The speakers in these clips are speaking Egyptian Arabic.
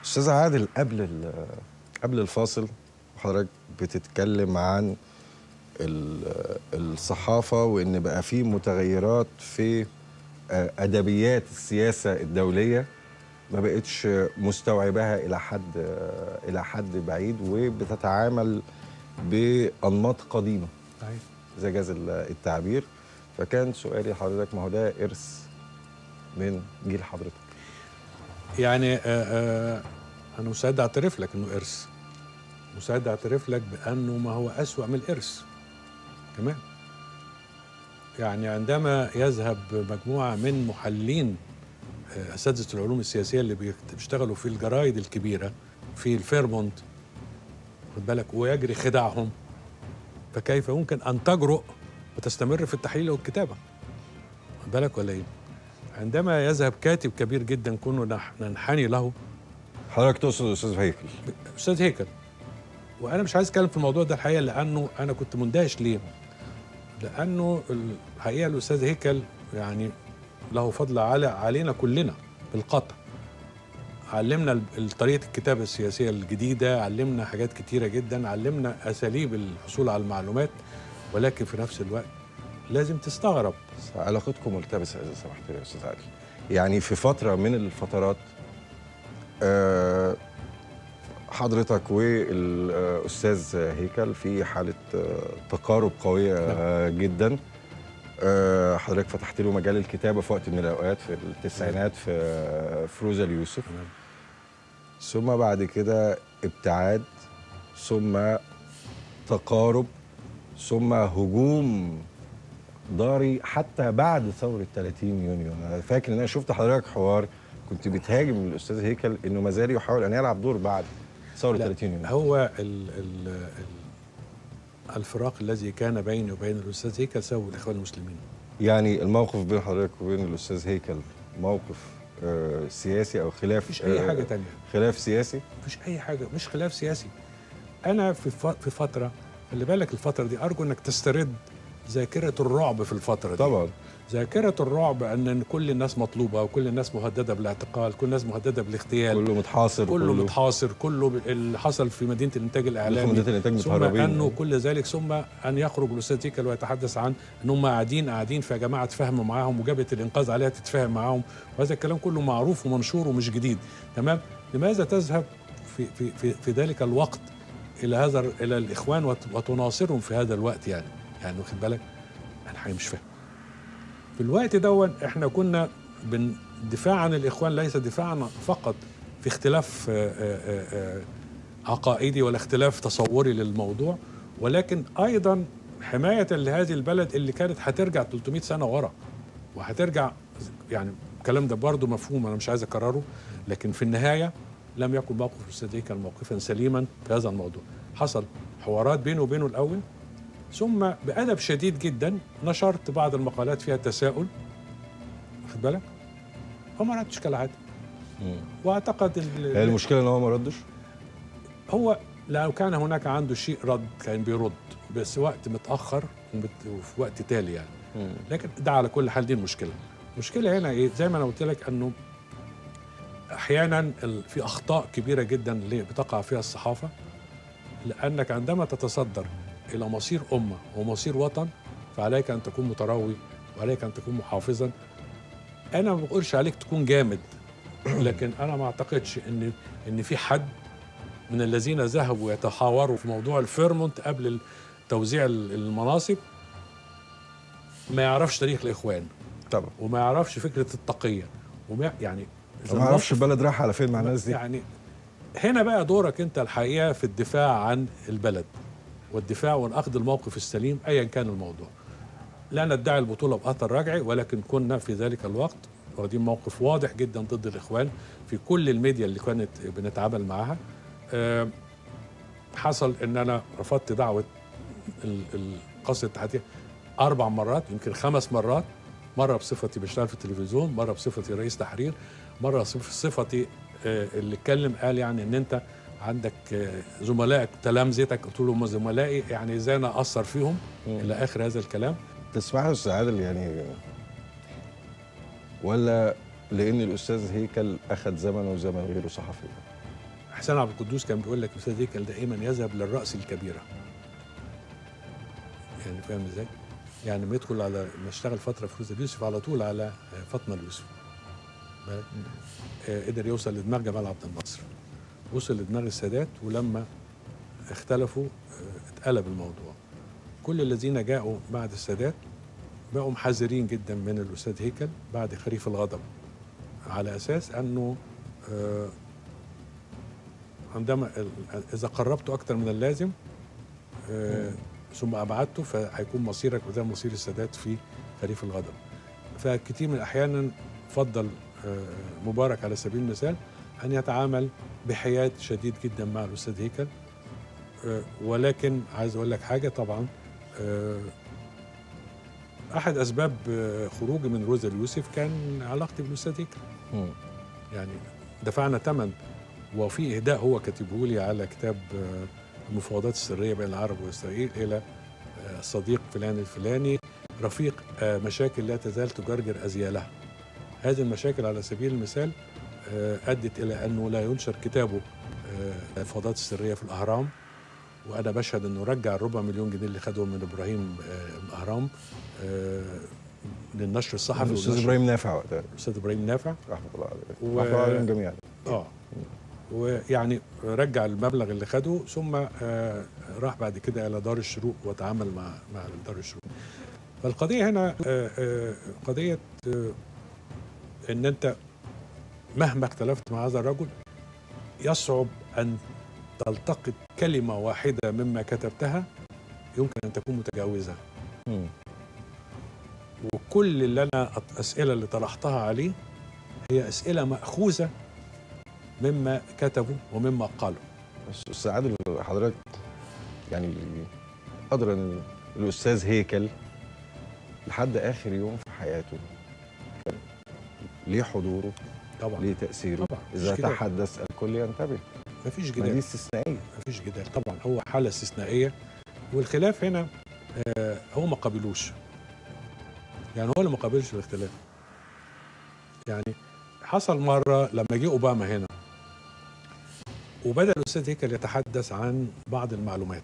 استاذ عادل قبل قبل الفاصل حضرتك بتتكلم عن الصحافه وان بقى في متغيرات في ادبيات السياسه الدوليه ما بقتش مستوعباها الى حد الى حد بعيد وبتتعامل بانماط قديمه اذا جاز التعبير فكان سؤالي لحضرتك ما هو ده ارث من جيل حضرتك يعني آآ آآ انا مستعد اعترف لك انه ارث مستعد اعترف لك بانه ما هو اسوا من الارث كمان يعني عندما يذهب مجموعه من محللين اساتذه العلوم السياسيه اللي بيشتغلوا في الجرايد الكبيره في الفيرمونت خد بالك ويجري خداعهم فكيف يمكن ان تجرؤ وتستمر في التحليل والكتابه خد بالك ولا ايه عندما يذهب كاتب كبير جدا كنا ننحني له حضرتك تقصد استاذ هيكل استاذ هيكل وانا مش عايز اتكلم في الموضوع ده الحقيقه لانه انا كنت مندهش ليه لانه الحقيقه الاستاذ هيكل يعني له فضل على علينا كلنا بالقطع علمنا طريقه الكتابه السياسيه الجديده علمنا حاجات كتيره جدا علمنا اساليب الحصول على المعلومات ولكن في نفس الوقت لازم تستغرب علاقتكم ملتبسه اذا سمحت لي يا استاذ علي يعني في فتره من الفترات أه حضرتك والاستاذ هيكل في حاله تقارب قويه جدا أه حضرتك فتحت له مجال الكتابه في وقت من الاوقات في التسعينات في فروزه اليوسف ثم بعد كده ابتعاد ثم تقارب ثم هجوم ضاري حتى بعد ثوره 30 يونيو انا فاكر ان انا شفت حضرتك حوار كنت بتهاجم الاستاذ هيكل انه ما زال يحاول ان يلعب دور بعد ثوره 30 يونيو هو ال ال ال الفراق الذي كان بيني وبين الاستاذ هيكل سبب الاخوان المسلمين يعني الموقف بين حضرتك وبين الاستاذ هيكل موقف آه سياسي او خلاف مفيش اي حاجه تانية خلاف سياسي مفيش اي حاجه مش خلاف سياسي انا في في فتره خلي بالك الفتره دي ارجو انك تسترد ذاكره الرعب في الفتره دي طبعا ذاكره الرعب ان كل الناس مطلوبه وكل الناس مهدده بالاعتقال كل الناس مهدده بالاغتيال كله متحاصر كله, كله متحاصر كله اللي حصل في مدينه الانتاج الاعلامي مدينه الانتاج ثم متهربين انه كل ذلك ثم ان يخرج الاستاذ تيكل ويتحدث عن ان هم قاعدين قاعدين في جماعه تفاهموا معاهم وجبهه الانقاذ عليها تتفاهم معاهم وهذا الكلام كله معروف ومنشور ومش جديد تمام لماذا تذهب في في في, في ذلك الوقت الى هذا الى الاخوان وتناصرهم في هذا الوقت يعني يعني واخد بالك انا حقيقي مش فاهم في الوقت دون احنا كنا بالدفاع عن الاخوان ليس دفاعا فقط في اختلاف عقائدي ولا اختلاف تصوري للموضوع ولكن ايضا حمايه لهذه البلد اللي كانت هترجع 300 سنه ورا وهترجع يعني الكلام ده برضه مفهوم انا مش عايز اكرره لكن في النهايه لم يكن موقف الاستاذ كان موقفا سليما في هذا الموضوع حصل حوارات بينه وبينه الاول ثم بأدب شديد جدا نشرت بعض المقالات فيها تساؤل واخد بالك وما ردش كالعاده واعتقد هي المشكله ان هو ما ردش هو لو كان هناك عنده شيء رد كان بيرد بس وقت متاخر وفي وقت تالي يعني مم. لكن ده على كل حال دي المشكله المشكله هنا ايه زي ما انا قلت لك انه احيانا في اخطاء كبيره جدا اللي بتقع فيها الصحافه لانك عندما تتصدر الى مصير امه ومصير وطن فعليك ان تكون متروي وعليك ان تكون محافظا انا ما بقولش عليك تكون جامد لكن انا ما اعتقدش ان ان في حد من الذين ذهبوا يتحاوروا في موضوع الفيرمونت قبل توزيع المناصب ما يعرفش تاريخ الاخوان طبعا وما يعرفش فكره التقيه وما يعني ما يعرفش البلد رايحه على فين مع الناس دي يعني هنا بقى دورك انت الحقيقه في الدفاع عن البلد والدفاع واخذ الموقف السليم ايا كان الموضوع. لا ندعي البطوله باثر رجعي ولكن كنا في ذلك الوقت واخدين موقف واضح جدا ضد الاخوان في كل الميديا اللي كانت بنتعامل معاها. أه حصل ان انا رفضت دعوه القصر الاتحاديه اربع مرات يمكن خمس مرات مره بصفتي بشتغل في التلفزيون مره بصفتي رئيس تحرير مره بصفتي اللي اتكلم قال يعني ان انت عندك زملائك تلامذتك قلت لهم زملائي يعني ازاي انا اثر فيهم م. الى اخر هذا الكلام تسمح يا استاذ عادل يعني ولا لان الاستاذ هيكل اخذ زمن وزمن غيره صحفي حسين عبد القدوس كان بيقول لك الاستاذ هيكل دائما يذهب للراس الكبيره يعني فاهم ازاي؟ يعني ما يدخل على ما اشتغل فتره في روزا اليوسف على طول على آه، فاطمه اليوسف بالك؟ آه، قدر يوصل لدماغ جمال عبد الناصر وصل لدماغ السادات ولما اختلفوا آه، اتقلب الموضوع كل الذين جاءوا بعد السادات بقوا محذرين جدا من الاستاذ هيكل بعد خريف الغضب على اساس انه آه، عندما ال- اذا قربته اكثر من اللازم آه، ثم ابعدته فهيكون مصيرك وده مصير السادات في خريف الغضب فكثير من الاحيان فضل آه، مبارك على سبيل المثال ان يتعامل بحياد شديد جدا مع الاستاذ هيكل آه، ولكن عايز اقول لك حاجه طبعا آه، احد اسباب آه، خروجي من روزا اليوسف كان علاقتي بالاستاذ هيكل مم. يعني دفعنا ثمن وفي اهداء هو كاتبه لي على كتاب آه، المفاوضات السريه بين العرب واسرائيل الى آه، صديق فلان الفلاني رفيق آه، مشاكل لا تزال تجرجر ازيالها هذه المشاكل على سبيل المثال آه، ادت الى انه لا ينشر كتابه آه، المفاوضات السريه في الاهرام وانا بشهد انه رجع الربع مليون جنيه اللي خدهم من ابراهيم آه، من الاهرام آه، للنشر الصحفي الاستاذ والنشر- ابراهيم نافع وقتها الاستاذ ابراهيم نافع رحمه الله عليه و- رحمه الله عليهم جميعا اه ويعني رجع المبلغ اللي خده ثم آه راح بعد كده الى دار الشروق وتعامل مع مع دار الشروق فالقضيه هنا آه آه قضيه آه ان انت مهما اختلفت مع هذا الرجل يصعب ان تلتقط كلمه واحده مما كتبتها يمكن ان تكون متجاوزه مم. وكل اللي انا الاسئله اللي طرحتها عليه هي اسئله ماخوذه مما كتبه ومما قاله بس استاذ عادل حضرتك يعني ادرى ان الاستاذ هيكل لحد اخر يوم في حياته كان ليه حضوره طبعا ليه تاثيره طبعا مفيش اذا جدال. تحدث الكل ينتبه مفيش ما دي جدال استثنائيه مفيش جدال طبعا هو حاله استثنائيه والخلاف هنا آه هو ما قبلوش يعني هو اللي ما قبلش الاختلاف يعني حصل مره لما جه اوباما هنا وبدا الاستاذ هيكل يتحدث عن بعض المعلومات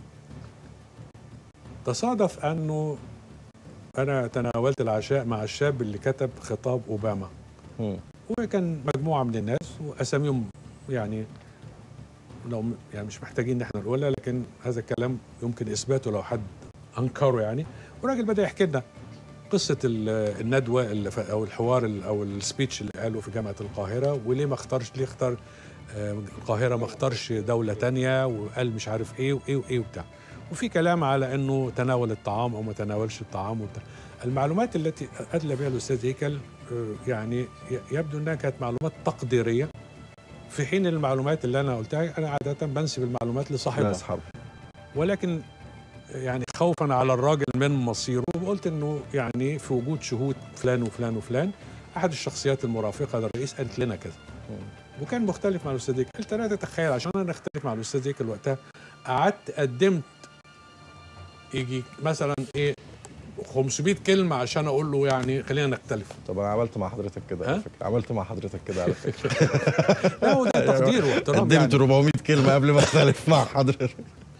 تصادف انه انا تناولت العشاء مع الشاب اللي كتب خطاب اوباما مم. وكان مجموعه من الناس واساميهم يعني لو م- يعني مش محتاجين ان احنا نقولها لكن هذا الكلام يمكن اثباته لو حد انكره يعني والراجل بدا يحكي لنا قصه ال- الندوه اللي ف- او الحوار ال- او السبيتش اللي قاله في جامعه القاهره وليه ما اختارش ليه اختار آه، القاهره ما اختارش دوله تانية وقال مش عارف ايه وايه وايه وبتاع وفي كلام على انه تناول الطعام او ما تناولش الطعام وبتاع المعلومات التي ادلى بها الاستاذ هيكل آه، يعني ي- يبدو انها كانت معلومات تقديريه في حين المعلومات اللي انا قلتها انا عاده بنسب المعلومات لصاحبها ناس حرب ولكن يعني خوفا على الراجل من مصيره قلت انه يعني في وجود شهود فلان وفلان وفلان احد الشخصيات المرافقه للرئيس قالت لنا كذا وكان مختلف مع الاستاذ هيكل قلت لا تتخيل عشان انا اختلف مع الاستاذ هيكل وقتها قعدت قدمت يجي مثلا ايه 500 كلمه عشان اقول له يعني خلينا نختلف طب انا عملت مع حضرتك كده ها؟ على فكره عملت مع حضرتك كده على فكره لا هو ده تقدير واحترام قدمت يعني 400 كلمه قبل ما اختلف مع حضرتك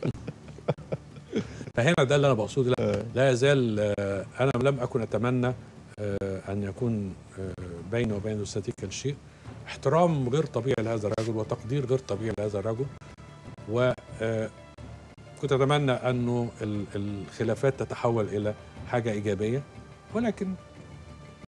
فهنا ده اللي انا بقصده لا, لا يزال آه، انا لم اكن اتمنى آه، ان يكون آه، بيني وبين الاستاذ هيكل شيء احترام غير طبيعي لهذا الرجل وتقدير غير طبيعي لهذا الرجل و آه، كنت اتمنى انه ال- الخلافات تتحول الى حاجه ايجابيه ولكن